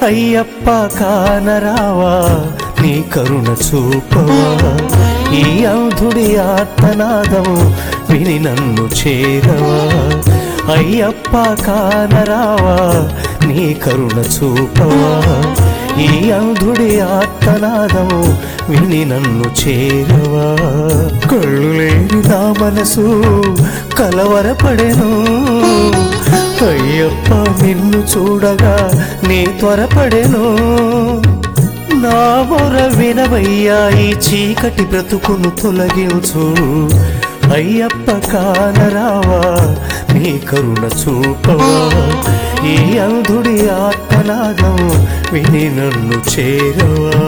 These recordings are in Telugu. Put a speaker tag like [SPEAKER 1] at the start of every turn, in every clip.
[SPEAKER 1] అయ్యప్ప కానరావా నీ కరుణ చూపవా ఈ అంధుడి ఆర్తనాదం విని నన్ను చేరవా అయ్యప్ప కానరావా నీ కరుణ చూపవా ఈ అంధుడి ఆర్తనాదం విని నన్ను చేరవా కళ్ళు లేని నా మనసు కలవరపడెను అయ్యప్ప నిన్ను చూడగా నీ త్వరపడెను నా మొర వినవయ్యా ఈ చీకటి బ్రతుకును తొలగించు అయ్యప్ప కానరావా నీ కరుణ చూపవా ఈ అంధుడి ఆత్మనాదం విని నన్ను చేరవా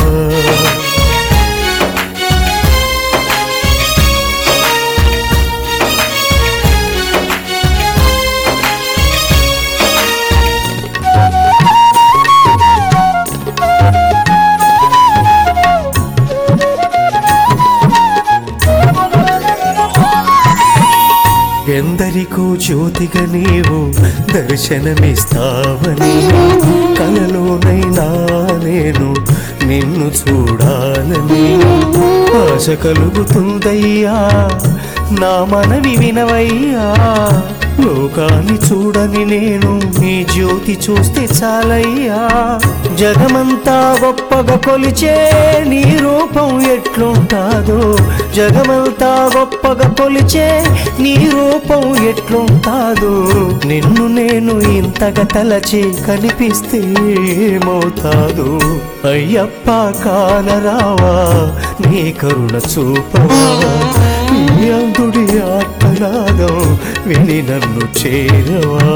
[SPEAKER 1] ఎందరికో జ్యోతిగా నీవు దర్శనమిస్తావని కలలోనైనా నేను నిన్ను చూడాలని ఆశ కలుగుతుందయ్యా నా మనవి వినవయ్యా లోకాన్ని చూడని నేను నీ జ్యోతి చూస్తే చాలయ్యా జగమంతా గొప్పగా కొలిచే నీ రూపం ఎట్లుంటాదో జగమంతా గొప్పగా కొలిచే నీ రూపం ఎట్లుంటాదో నిన్ను నేను ఇంతగా తలచి కనిపిస్తే ఏమవుతాదు అయ్యప్ప కానరావా నీ కరుణ చూపవా ఈ అంతుడి ఆత్మనాదం విని నన్ను చేరవా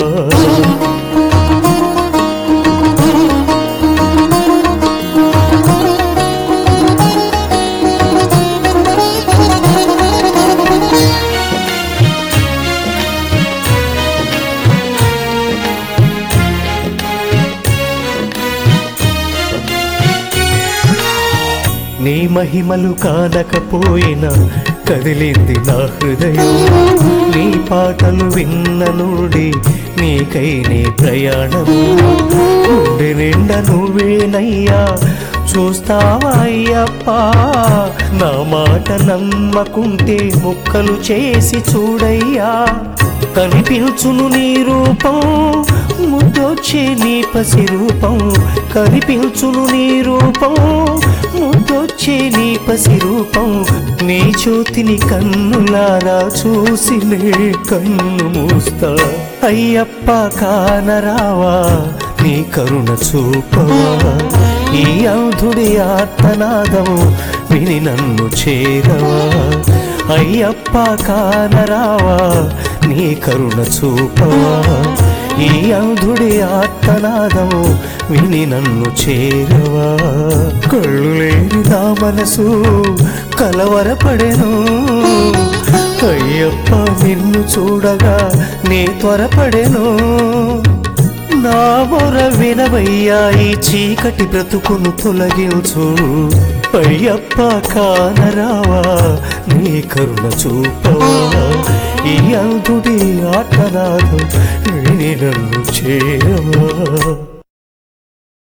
[SPEAKER 1] నీ మహిమలు కానకపోయినా కదిలింది నా హృదయం నీ పాటలు విన్న నుండి నీకై నీ ప్రయాణము గుండె నిండా నువ్వేనయ్యా చూస్తావా అయ్యప్ప నా మాట నమ్మకుంటే ముక్కలు చేసి చూడయ్యా కనిపించును నీ రూపం ముద్దొచ్చే నీ పసి రూపం కనిపించును నీ రూపం ముద్దొచ్చే నీ పసి రూపం నీ జ్యోతిని కన్నులారా చూసి నే కన్ను మూస్తా అయ్యప్ప కానరావా నీ కరుణ చూపవా ఈ అంధుడి ఆర్తనాదం విని నన్ను చేరవా అయ్యప్ప కానరావా నీ కరుణ చూపవా ఈ అంధుడి ఆర్తనాదం విని నన్ను చేరవా కళ్ళు లేని నా మనసు కలవరపడెను అయ్యప్ప నిన్ను చూడగా నీ త్వరపడెను నా మొర వినవయ్యా ఈ చీకటి బ్రతుకును తొలగించు అయ్యప్ప కానరావా నీ కరుణ చూపవా ఈ అంతుడి ఆటనాథం విని నన్ను చేరవా